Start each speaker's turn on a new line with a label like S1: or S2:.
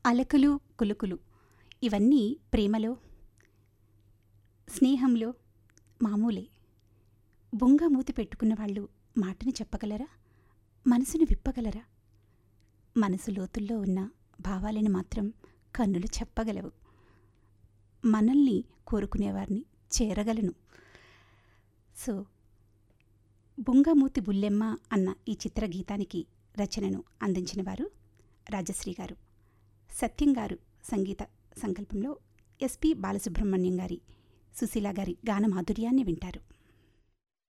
S1: అలకలు కులుకులు ఇవన్నీ ప్రేమలో స్నేహంలో మామూలే బొంగ మూతి పెట్టుకున్న వాళ్ళు మాటని చెప్పగలరా మనసుని విప్పగలరా మనసు లోతుల్లో ఉన్న భావాలను మాత్రం కన్నులు చెప్పగలవు మనల్ని కోరుకునేవారిని చేరగలను సో బుంగమూతి బుల్లెమ్మ అన్న ఈ చిత్ర గీతానికి రచనను అందించిన వారు రాజశ్రీ గారు సత్యం గారు సంగీత సంకల్పంలో ఎస్పి బాలసుబ్రహ్మణ్యం గారి సుశీల గారి గాన మాధుర్యాన్ని వింటారు